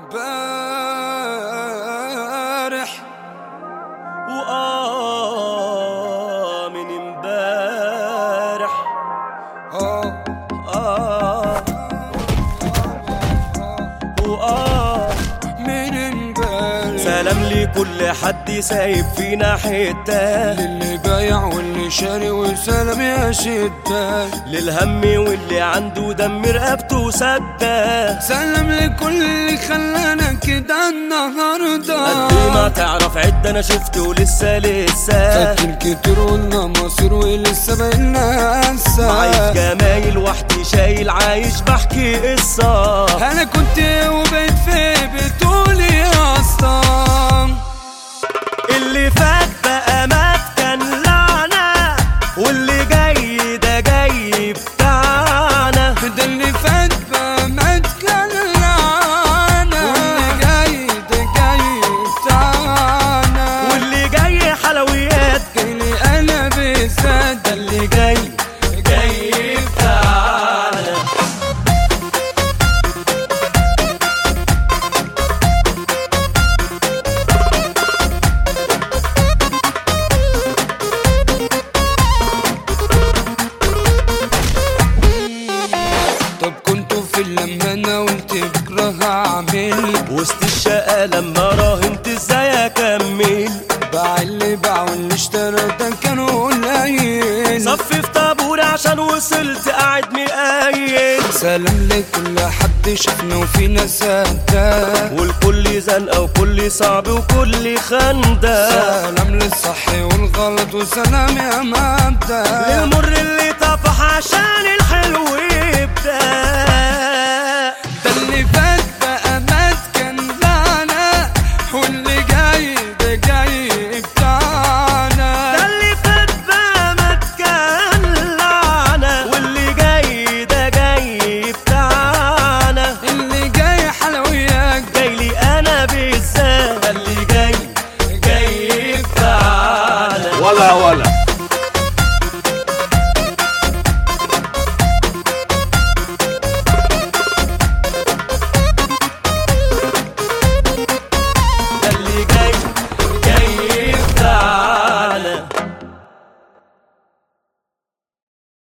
امبارح وآه من امبارح اه آه وآه من امبارح سلام لكل حد سايب فينا حتة للي بايع واللي شاري وسلام يا شدة للهم واللي عنده دم رقبته سدة سلام لكل اللي خلانا كده النهارده قد ما تعرف عد انا شفته لسه لسه فاكر كتير قلنا مصير ولسه بقينا عايش انسى جمايل وحدي شايل عايش بحكي قصة انا كنت وبقيت في بتقولي يا اسطى اللي فات بقى مات كان لعنة واللي جاي ده جاي بتاعنا ده اللي فات بقى ما تكلعنا واللي جاي ده جاي بتاعنا واللي جاي حلويات واللي انا بالذات ده اللي جاي جاي بتاعنا طب كنتوا في لما انا قلت بكره هعمل وسط الشقة لما راهنت ازاي اكمل باع اللي باع واللي اشترى ده كانوا قليل صفي في طابور عشان وصلت قاعد مقايل سلام لكل حد شفنا وفينا صدق والكل زنقة وكل صعب وكل خندق سلام للصح والغلط وسلام يا مبدأ للمر اللي طفح عشان الحلو